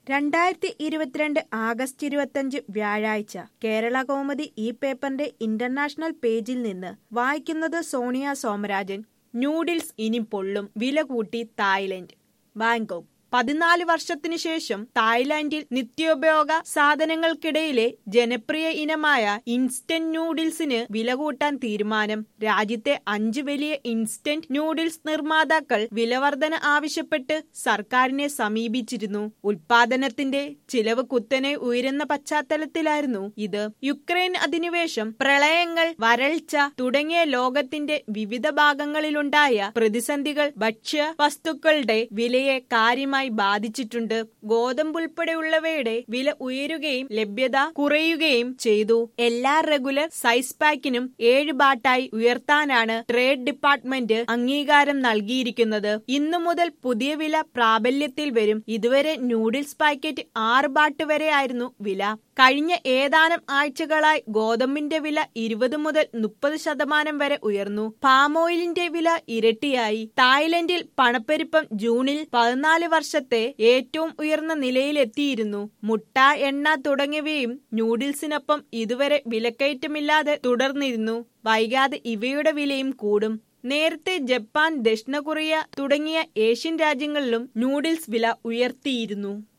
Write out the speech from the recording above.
രണ്ടായിരത്തി ഇരുപത്തിരണ്ട് ആഗസ്റ്റ് ഇരുപത്തഞ്ച് വ്യാഴാഴ്ച കേരള കൗമുദി ഈ പേപ്പറിന്റെ ഇന്റർനാഷണൽ പേജിൽ നിന്ന് വായിക്കുന്നത് സോണിയ സോമരാജൻ ന്യൂഡിൽസ് ഇനി പൊള്ളും വില കൂട്ടി തായ്ലൻഡ് ബാങ്കോക്ക് പതിനാല് വർഷത്തിനു ശേഷം തായ്ലാന്റിൽ നിത്യോപയോഗ സാധനങ്ങൾക്കിടയിലെ ജനപ്രിയ ഇനമായ ഇൻസ്റ്റന്റ് നൂഡിൽസിന് വില കൂട്ടാൻ തീരുമാനം രാജ്യത്തെ അഞ്ച് വലിയ ഇൻസ്റ്റന്റ് നൂഡിൽസ് നിർമ്മാതാക്കൾ വിലവർധന ആവശ്യപ്പെട്ട് സർക്കാരിനെ സമീപിച്ചിരുന്നു ഉൽപാദനത്തിന്റെ ചിലവ് കുത്തനെ ഉയരുന്ന പശ്ചാത്തലത്തിലായിരുന്നു ഇത് യുക്രൈൻ അധിനിവേശം പ്രളയങ്ങൾ വരൾച്ച തുടങ്ങിയ ലോകത്തിന്റെ വിവിധ ഭാഗങ്ങളിലുണ്ടായ പ്രതിസന്ധികൾ ഭക്ഷ്യ വസ്തുക്കളുടെ വിലയെ കാര്യമായി കാര്യമായി ബാധിച്ചിട്ടുണ്ട് ഗോതമ്പ് ഉൾപ്പെടെയുള്ളവയുടെ വില ഉയരുകയും ലഭ്യത കുറയുകയും ചെയ്തു എല്ലാ റെഗുലർ സൈസ് പാക്കിനും ഏഴ് ബാട്ടായി ഉയർത്താനാണ് ട്രേഡ് ഡിപ്പാർട്ട്മെന്റ് അംഗീകാരം നൽകിയിരിക്കുന്നത് ഇന്നു മുതൽ പുതിയ വില പ്രാബല്യത്തിൽ വരും ഇതുവരെ നൂഡിൽസ് പാക്കറ്റ് ആറ് ബാട്ട് വരെയായിരുന്നു വില കഴിഞ്ഞ ഏതാനും ആഴ്ചകളായി ഗോതമ്പിന്റെ വില ഇരുപത് മുതൽ മുപ്പത് ശതമാനം വരെ ഉയർന്നു പാമോയിലിന്റെ വില ഇരട്ടിയായി തായ്ലൻഡിൽ പണപ്പെരുപ്പം ജൂണിൽ പതിനാല് വർഷത്തെ ഏറ്റവും ഉയർന്ന നിലയിലെത്തിയിരുന്നു മുട്ട എണ്ണ തുടങ്ങിയവയും നൂഡിൽസിനൊപ്പം ഇതുവരെ വിലക്കയറ്റമില്ലാതെ തുടർന്നിരുന്നു വൈകാതെ ഇവയുടെ വിലയും കൂടും നേരത്തെ ജപ്പാൻ ദക്ഷിണ കൊറിയ തുടങ്ങിയ ഏഷ്യൻ രാജ്യങ്ങളിലും നൂഡിൽസ് വില ഉയർത്തിയിരുന്നു